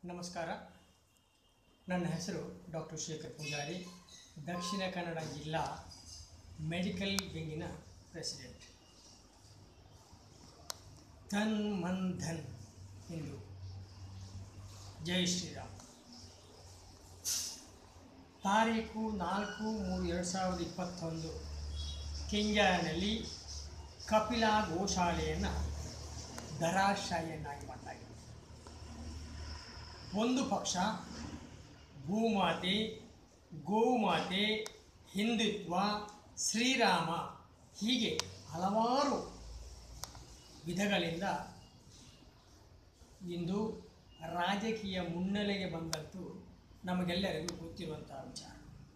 ನಮಸ್ಕಾರ ನನ್ನ ಹೆಸರು ಡಾಕ್ಟರ್ ಶೇಖರ್ ಪೂಜಾರಿ ದಕ್ಷಿಣ ಕನ್ನಡ ಜಿಲ್ಲಾ ಮೆಡಿಕಲ್ ವಿಂಗಿನ ಪ್ರೆಸಿಡೆಂಟ್ ಧನ್ ಮನ್ ಧನ್ ಎಂದು ಜೈ ಶ್ರೀರಾಮ್ ತಾರೀಕು ನಾಲ್ಕು ಮೂರು ಎರಡು ಸಾವಿರದ ಇಪ್ಪತ್ತೊಂದು ಕೆಂಜಾನಲ್ಲಿ ಕಪಿಲಾ ಗೋಶಾಲೆಯನ್ನು ಧರಾಶಾಹಿಯನ್ನಾಗಿ ಮಾಡಲಾಗಿದೆ ಒಂದು ಪಕ್ಷ ಭೂಮಾತೆ ಗೋಮಾತೆ ಹಿಂದುತ್ವ ಶ್ರೀರಾಮ ಹೀಗೆ ಹಲವಾರು ವಿಧಗಳಿಂದ ಇಂದು ರಾಜಕೀಯ ಮುನ್ನೆಲೆಗೆ ಬಂದಂತೂ ನಮಗೆಲ್ಲರಿಗೂ ಗೊತ್ತಿರುವಂಥ ವಿಚಾರ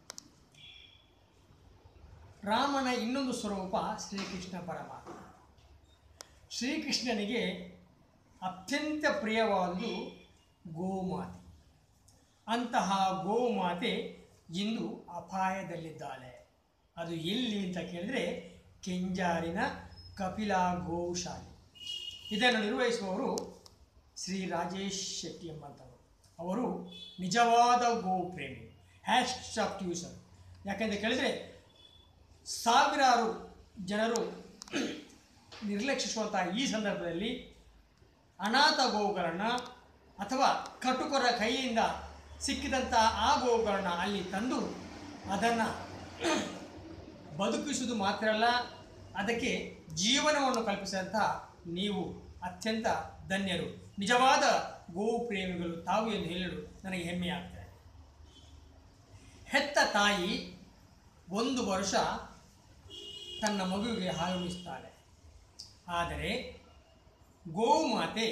ರಾಮನ ಇನ್ನೊಂದು ಸ್ವರೂಪ ಶ್ರೀಕೃಷ್ಣ ಪರಮಾತ್ಮ ಶ್ರೀಕೃಷ್ಣನಿಗೆ ಅತ್ಯಂತ ಪ್ರಿಯವಾದುದು ಗೋಮಾತೆ ಅಂತಹ ಗೋಮಾತೆ ಇಂದು ಅಪಾಯದಲ್ಲಿದ್ದಾಳೆ ಅದು ಎಲ್ಲಿ ಅಂತ ಕೇಳಿದ್ರೆ ಕೆಂಜಾರಿನ ಕಪಿಲಾ ಗೋಶಾಲೆ ಇದನ್ನು ನಿರ್ವಹಿಸುವವರು ಶ್ರೀ ರಾಜೇಶ್ ಶೆಟ್ಟಿ ಎಂಬಂಥವರು ಅವರು ನಿಜವಾದ ಗೋ ಪ್ರೇಮಿ ಹ್ಯಾಶ್ ಆಫ್ ಯೂಸರ್ ಯಾಕೆಂತ ಕೇಳಿದರೆ ಸಾವಿರಾರು ಜನರು ನಿರ್ಲಕ್ಷಿಸುವಂಥ ಈ ಸಂದರ್ಭದಲ್ಲಿ ಅನಾಥ ಗೋವುಗಳನ್ನು ಅಥವಾ ಕಟುಕರ ಕೈಯಿಂದ ಸಿಕ್ಕಿದಂಥ ಆ ಗೋವುಗಳನ್ನು ಅಲ್ಲಿ ತಂದು ಅದನ್ನು ಬದುಕಿಸುವುದು ಮಾತ್ರ ಅಲ್ಲ ಅದಕ್ಕೆ ಜೀವನವನ್ನು ಕಲ್ಪಿಸಿದಂಥ ನೀವು ಅತ್ಯಂತ ಧನ್ಯರು ನಿಜವಾದ ಗೋವು ಪ್ರೇಮಿಗಳು ತಾವು ಎಂದು ಹೇಳಲು ನನಗೆ ಹೆಮ್ಮೆ ಆಗ್ತದೆ ಹೆತ್ತ ತಾಯಿ ಒಂದು ವರ್ಷ ತನ್ನ ಮಗುವಿಗೆ ಹಾಲುಣಿಸ್ತಾಳೆ ಆದರೆ ಗೋಮಾತೆ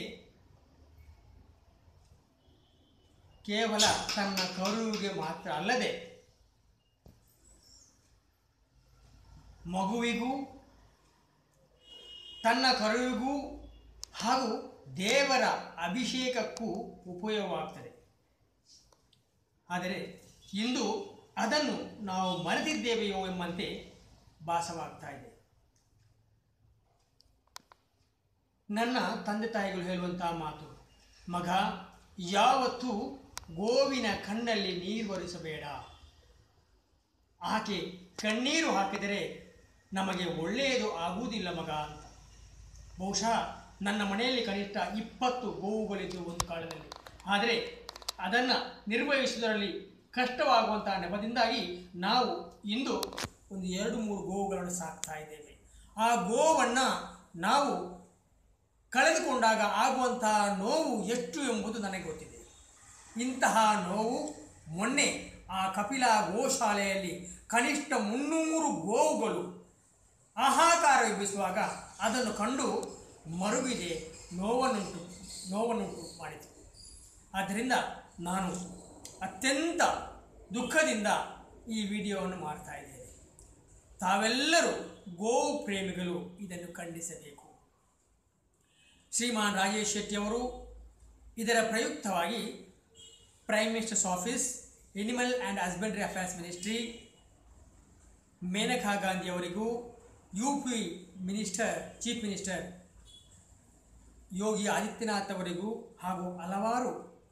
ಕೇವಲ ತನ್ನ ಕರುವಿಗೆ ಮಾತ್ರ ಅಲ್ಲದೆ ಮಗುವಿಗೂ ತನ್ನ ಕರುವಿಗೂ ಹಾಗೂ ದೇವರ ಅಭಿಷೇಕಕ್ಕೂ ಉಪಯೋಗವಾಗ್ತದೆ ಆದರೆ ಇಂದು ಅದನ್ನು ನಾವು ಮರೆತಿದ್ದೇವೆಯೋ ಎಂಬಂತೆ ಭಾಸವಾಗ್ತಾ ಇದೆ ನನ್ನ ತಂದೆ ತಾಯಿಗಳು ಹೇಳುವಂತಹ ಮಾತು ಮಗ ಯಾವತ್ತೂ ಗೋವಿನ ಕಣ್ಣಲ್ಲಿ ನೀರು ಒರೆಸಬೇಡ ಆಕೆ ಕಣ್ಣೀರು ಹಾಕಿದರೆ ನಮಗೆ ಒಳ್ಳೆಯದು ಆಗುವುದಿಲ್ಲ ಮಗ ಅಂತ ಬಹುಶಃ ನನ್ನ ಮನೆಯಲ್ಲಿ ಕನಿಷ್ಠ ಇಪ್ಪತ್ತು ಗೋವುಗಳಿದ್ದು ಒಂದು ಕಾಲದಲ್ಲಿ ಆದರೆ ಅದನ್ನು ನಿರ್ವಹಿಸುವುದರಲ್ಲಿ ಕಷ್ಟವಾಗುವಂತಹ ನೆಪದಿಂದಾಗಿ ನಾವು ಇಂದು ಒಂದು ಎರಡು ಮೂರು ಗೋವುಗಳನ್ನು ಸಾಕ್ತಾ ಇದ್ದೇವೆ ಆ ಗೋವನ್ನು ನಾವು ಕಳೆದುಕೊಂಡಾಗ ಆಗುವಂತಹ ನೋವು ಎಷ್ಟು ಎಂಬುದು ನನಗೆ ಗೊತ್ತಿದೆ ಇಂತಹ ನೋವು ಮೊನ್ನೆ ಆ ಕಪಿಲಾ ಗೋಶಾಲೆಯಲ್ಲಿ ಕನಿಷ್ಠ ಮುನ್ನೂರು ಗೋವುಗಳು ಆಹಾಕಾರ ಎಬ್ಬಿಸುವಾಗ ಅದನ್ನು ಕಂಡು ಮರುಗಿದೆ ನೋವನ್ನುಂಟು ನೋವನ್ನುಂಟು ಮಾಡಿತು ಆದ್ದರಿಂದ ನಾನು ಅತ್ಯಂತ ದುಃಖದಿಂದ ಈ ವಿಡಿಯೋವನ್ನು ಮಾಡ್ತಾ ಇದ್ದೇನೆ ತಾವೆಲ್ಲರೂ ಗೋವು ಪ್ರೇಮಿಗಳು ಇದನ್ನು ಖಂಡಿಸಬೇಕು ಶ್ರೀಮಾನ್ ರಾಜೇಶ್ ಶೆಟ್ಟಿಯವರು ಇದರ ಪ್ರಯುಕ್ತವಾಗಿ prime ministers office animal and husbandry affairs ministry Maneka Gandhi ಅವರಿಗೂ U P minister chief minister Yogi Adityanath ಅವರಿಗೂ ಹಾಗೂ ಹಲವಾರು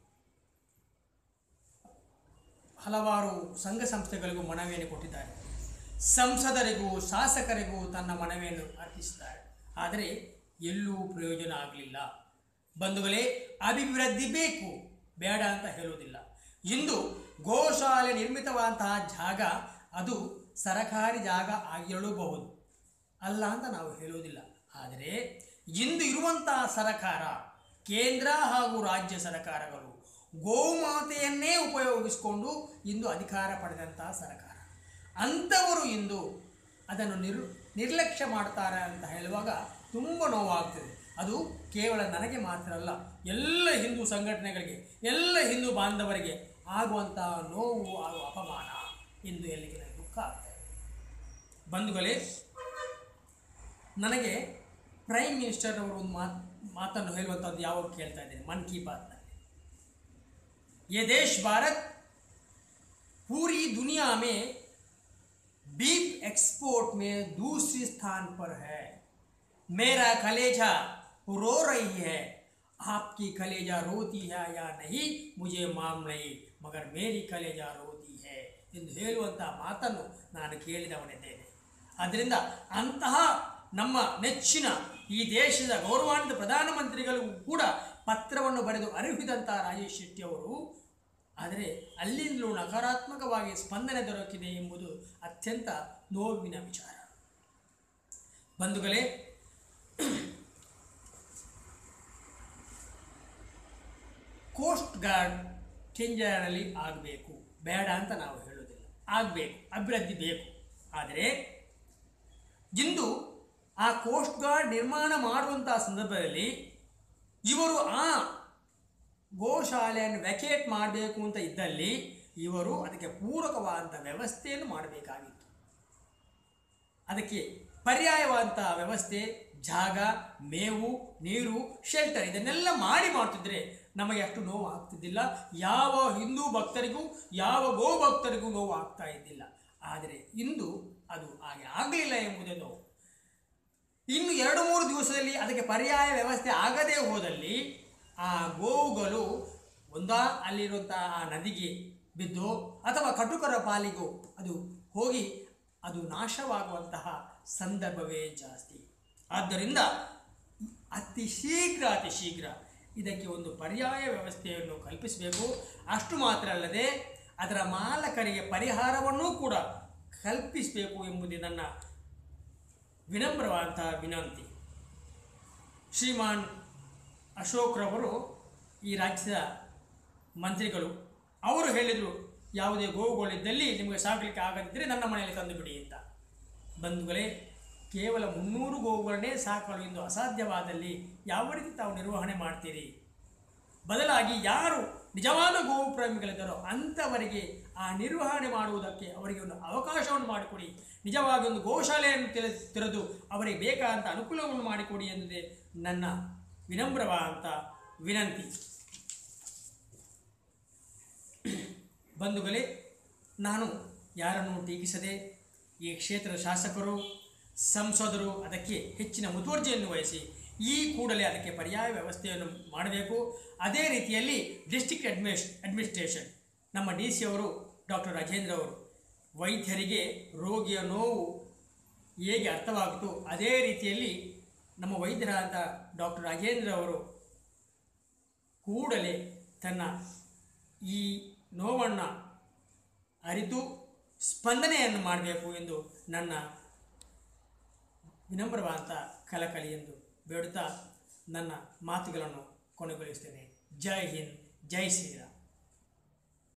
ಹಲವಾರು ಸಂಘ ಸಂಸ್ಥೆಗಳಿಗೂ ಮನವಿಯನ್ನು ಕೊಟ್ಟಿದ್ದಾರೆ ಸಂಸದರಿಗೂ ಶಾಸಕರಿಗೂ ತನ್ನ ಮನವಿಯನ್ನು ಅರ್ಪಿಸಿದ್ದಾರೆ ಆದರೆ ಎಲ್ಲೂ ಪ್ರಯೋಜನ ಆಗಲಿಲ್ಲ ಬಂಧುಗಳೇ ಅಭಿವೃದ್ಧಿ ಬೇಕು ಬೇಡ ಅಂತ ಹೇಳುವುದಿಲ್ಲ ಇಂದು ಗೋಶಾಲೆ ನಿರ್ಮಿತವಾದಂತಹ ಜಾಗ ಅದು ಸರಕಾರಿ ಜಾಗ ಆಗಿರಲೂಬಹುದು ಅಲ್ಲ ಅಂತ ನಾವು ಹೇಳುವುದಿಲ್ಲ ಆದರೆ ಇಂದು ಇರುವಂತಹ ಸರಕಾರ ಕೇಂದ್ರ ಹಾಗೂ ರಾಜ್ಯ ಸರಕಾರಗಳು ಗೋಮಾತೆಯನ್ನೇ ಉಪಯೋಗಿಸಿಕೊಂಡು ಇಂದು ಅಧಿಕಾರ ಪಡೆದಂತಹ ಸರಕಾರ ಅಂಥವರು ಇಂದು ಅದನ್ನು ನಿರ್ ನಿರ್ಲಕ್ಷ್ಯ ಮಾಡ್ತಾರೆ ಅಂತ ಹೇಳುವಾಗ ತುಂಬ ನೋವಾಗ್ತದೆ ಅದು ಕೇವಲ ನನಗೆ ಮಾತ್ರ ಅಲ್ಲ ಎಲ್ಲ ಹಿಂದೂ ಸಂಘಟನೆಗಳಿಗೆ ಎಲ್ಲ ಹಿಂದೂ ಬಾಂಧವರಿಗೆ ಆಗುವಂತಹ ನೋವು ಹಾಗೂ ಅಪಮಾನ ಎಂದು ಎಲ್ಲಿಗೆ ನನಗೆ ದುಃಖ ಆಗ್ತದೆ ಬಂಧುಗಳೇ ನನಗೆ ಪ್ರೈಮ್ ಮಿನಿಸ್ಟರ್ ಅವರು ಒಂದು ಮಾತು ಮಾತನ್ನು ಹೇಳುವಂಥದ್ದು ಯಾವಾಗ ಕೇಳ್ತಾ ಇದ್ದೇನೆ ಮನ್ ಕಿ ಬಾತ್ನಲ್ಲಿ ये देश भारत पूरी दुनिया में बीफ एक्सपोर्ट में दूसरी स्थान पर है मेरा कलेजा रो रही है आपकी कलेजा रोती है या नहीं मुझे माम नहीं ಮಗರ್ ಮೇರಿ ಕಲೇಜಾ ರೋತಿ ಹೇ ಎಂದು ಹೇಳುವಂಥ ಮಾತನ್ನು ನಾನು ಕೇಳಿದವನಿದ್ದೇನೆ ಆದ್ದರಿಂದ ಅಂತಹ ನಮ್ಮ ನೆಚ್ಚಿನ ಈ ದೇಶದ ಗೌರವಾನ್ವಿತ ಪ್ರಧಾನಮಂತ್ರಿಗಳು ಕೂಡ ಪತ್ರವನ್ನು ಬರೆದು ಅರಿವಿದಂಥ ರಾಜೇಶ್ ಶೆಟ್ಟಿ ಅವರು ಆದರೆ ಅಲ್ಲಿಂದಲೂ ನಕಾರಾತ್ಮಕವಾಗಿ ಸ್ಪಂದನೆ ದೊರಕಿದೆ ಎಂಬುದು ಅತ್ಯಂತ ನೋವಿನ ವಿಚಾರ ಬಂಧುಗಳೇ ಕೋಸ್ಟ್ ಗಾರ್ಡ್ ಕೆಂಜಾರಲ್ಲಿ ಆಗಬೇಕು ಬೇಡ ಅಂತ ನಾವು ಹೇಳೋದಿಲ್ಲ ಆಗಬೇಕು ಅಭಿವೃದ್ಧಿ ಬೇಕು ಆದರೆ ಇಂದು ಆ ಕೋಸ್ಟ್ ಗಾರ್ಡ್ ನಿರ್ಮಾಣ ಮಾಡುವಂಥ ಸಂದರ್ಭದಲ್ಲಿ ಇವರು ಆ ಗೋಶಾಲೆಯನ್ನು ವ್ಯಾಕೇಟ್ ಮಾಡಬೇಕು ಅಂತ ಇದ್ದಲ್ಲಿ ಇವರು ಅದಕ್ಕೆ ಪೂರಕವಾದಂಥ ವ್ಯವಸ್ಥೆಯನ್ನು ಮಾಡಬೇಕಾಗಿತ್ತು ಅದಕ್ಕೆ ಪರ್ಯಾಯವಾದಂಥ ವ್ಯವಸ್ಥೆ ಜಾಗ ಮೇವು ನೀರು ಶೆಲ್ಟರ್ ಇದನ್ನೆಲ್ಲ ಮಾಡಿ ಮಾಡ್ತಿದ್ರೆ ನಮಗೆ ಅಷ್ಟು ನೋವು ಆಗ್ತಿದ್ದಿಲ್ಲ ಯಾವ ಹಿಂದೂ ಭಕ್ತರಿಗೂ ಯಾವ ಗೋ ಭಕ್ತರಿಗೂ ನೋವು ಆಗ್ತಾ ಇದ್ದಿಲ್ಲ ಆದರೆ ಇಂದು ಅದು ಹಾಗೆ ಆಗಲಿಲ್ಲ ಎಂಬುದೇ ನೋವು ಇನ್ನು ಎರಡು ಮೂರು ದಿವಸದಲ್ಲಿ ಅದಕ್ಕೆ ಪರ್ಯಾಯ ವ್ಯವಸ್ಥೆ ಆಗದೇ ಹೋದಲ್ಲಿ ಆ ಗೋವುಗಳು ಒಂದಾ ಅಲ್ಲಿರುವಂತಹ ಆ ನದಿಗೆ ಬಿದ್ದು ಅಥವಾ ಕಟುಕರ ಪಾಲಿಗೂ ಅದು ಹೋಗಿ ಅದು ನಾಶವಾಗುವಂತಹ ಸಂದರ್ಭವೇ ಜಾಸ್ತಿ ಆದ್ದರಿಂದ ಅತಿ ಶೀಘ್ರ ಅತಿ ಶೀಘ್ರ ಇದಕ್ಕೆ ಒಂದು ಪರ್ಯಾಯ ವ್ಯವಸ್ಥೆಯನ್ನು ಕಲ್ಪಿಸಬೇಕು ಅಷ್ಟು ಮಾತ್ರ ಅಲ್ಲದೆ ಅದರ ಮಾಲಕರಿಗೆ ಪರಿಹಾರವನ್ನೂ ಕೂಡ ಕಲ್ಪಿಸಬೇಕು ಎಂಬುದೇ ನನ್ನ ವಿನಮ್ರವಾದಂಥ ವಿನಂತಿ ಶ್ರೀಮಾನ್ ಅಶೋಕ್ರವರು ಈ ರಾಜ್ಯದ ಮಂತ್ರಿಗಳು ಅವರು ಹೇಳಿದರು ಯಾವುದೇ ಗೋವುಗಳಿದ್ದಲ್ಲಿ ನಿಮಗೆ ಸಾಕಲಿಕ್ಕೆ ಆಗದಿದ್ದರೆ ನನ್ನ ಮನೆಯಲ್ಲಿ ತಂದು ಬಿಡಿ ಅಂತ ಬಂಧುಗಳೇ ಕೇವಲ ಮುನ್ನೂರು ಗೋವುಗಳನ್ನೇ ಸಾಕಲು ಇಂದು ಅಸಾಧ್ಯವಾದಲ್ಲಿ ಯಾವ ರೀತಿ ತಾವು ನಿರ್ವಹಣೆ ಮಾಡ್ತೀರಿ ಬದಲಾಗಿ ಯಾರು ನಿಜವಾದ ಗೋವು ಪ್ರೇಮಿಗಳಿದ್ದಾರೋ ಅಂಥವರಿಗೆ ಆ ನಿರ್ವಹಣೆ ಮಾಡುವುದಕ್ಕೆ ಅವರಿಗೆ ಒಂದು ಅವಕಾಶವನ್ನು ಮಾಡಿಕೊಡಿ ನಿಜವಾಗಿ ಒಂದು ಗೋಶಾಲೆಯನ್ನು ತೆರೆ ತೆರೆದು ಅವರಿಗೆ ಬೇಕಾದಂಥ ಅನುಕೂಲವನ್ನು ಮಾಡಿಕೊಡಿ ಎನ್ನುವುದೇ ನನ್ನ ವಿನಮ್ರವಾದಂಥ ವಿನಂತಿ ಬಂಧುಗಳೇ ನಾನು ಯಾರನ್ನು ಟೀಕಿಸದೆ ಈ ಕ್ಷೇತ್ರದ ಶಾಸಕರು ಸಂಸದರು ಅದಕ್ಕೆ ಹೆಚ್ಚಿನ ಮುತುವರ್ಜಿಯನ್ನು ವಹಿಸಿ ಈ ಕೂಡಲೇ ಅದಕ್ಕೆ ಪರ್ಯಾಯ ವ್ಯವಸ್ಥೆಯನ್ನು ಮಾಡಬೇಕು ಅದೇ ರೀತಿಯಲ್ಲಿ ಡಿಸ್ಟಿಕ್ ಅಡ್ಮಿನಿಸ್ ಅಡ್ಮಿನಿಸ್ಟ್ರೇಷನ್ ನಮ್ಮ ಡಿ ಸಿ ಅವರು ಡಾಕ್ಟರ್ ರಾಜೇಂದ್ರ ಅವರು ವೈದ್ಯರಿಗೆ ರೋಗಿಯ ನೋವು ಹೇಗೆ ಅರ್ಥವಾಗುತ್ತೋ ಅದೇ ರೀತಿಯಲ್ಲಿ ನಮ್ಮ ವೈದ್ಯರಾದ ಡಾಕ್ಟರ್ ರಾಜೇಂದ್ರ ಅವರು ಕೂಡಲೇ ತನ್ನ ಈ ನೋವನ್ನು ಅರಿತು ಸ್ಪಂದನೆಯನ್ನು ಮಾಡಬೇಕು ಎಂದು ನನ್ನ ವಿನಮ್ರವಾದಂಥ ಕಳಕಳಿ ಎಂದು ಬೇಡುತ್ತಾ ನನ್ನ ಮಾತುಗಳನ್ನು ಕೊನೆಗೊಳಿಸ್ತೇನೆ ಜೈ ಹಿಂದ್ ಜೈ ಶ್ರೀರಾಮ್